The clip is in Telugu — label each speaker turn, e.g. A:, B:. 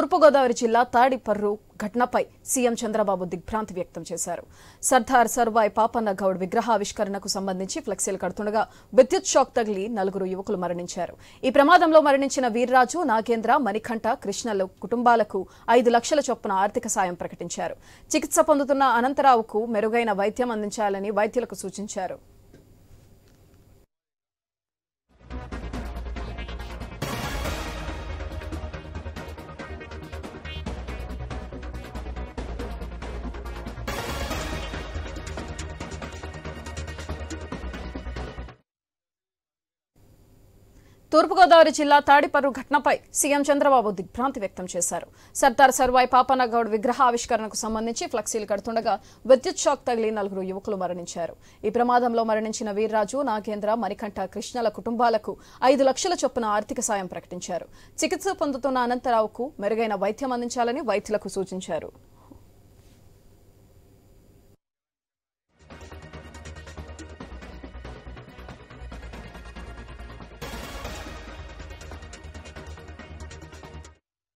A: తూర్పుగోదావరి జిల్లా తాడిపర్రు ఘటనపై సీఎం చంద్రబాబు దిగ్భ్రాంతి వ్యక్తం చేశారు సర్దార్ సర్వాయ్ పాపన్న గౌడ్ విగ్రహావిష్కరణకు సంబంధించి ఫ్లెక్సీలు కడుతుండగా విద్యుత్ షాక్ తగిలి నలుగురు యువకులు మరణించారు ఈ ప్రమాదంలో మరణించిన వీర్రాజు నాగేంద్ర మణికంఠ కృష్ణలు కుటుంబాలకు ఐదు లక్షల చొప్పున ఆర్థిక సాయం ప్రకటించారు చికిత్స పొందుతున్న అనంతరావుకు మెరుగైన వైద్యం అందించాలని వైద్యులకు సూచించారు తూర్పుగోదావరి జిల్లా తాడిపర్రు ఘటనపై సీఎం చంద్రబాబు దిగ్భ్రాంతి వ్యక్తం చేశారు సర్దార్ సర్వాయ్ పాపన్న గౌడ్ విగ్రహ ఆవిష్కరణకు సంబంధించి ఫ్లెక్సీలు కడుతుండగా విద్యుత్ షాక్ తగిలి నలుగురు యువకులు మరణించారు ఈ ప్రమాదంలో మరణించిన వీర్రాజు నాగేంద్ర మణికంఠ కృష్ణల కుటుంబాలకు ఐదు లక్షల చొప్పున ఆర్థిక సాయం ప్రకటించారు చికిత్స పొందుతున్న అనంతరావుకు మెరుగైన వైద్యం అందించాలని వైద్యులకు సూచించారు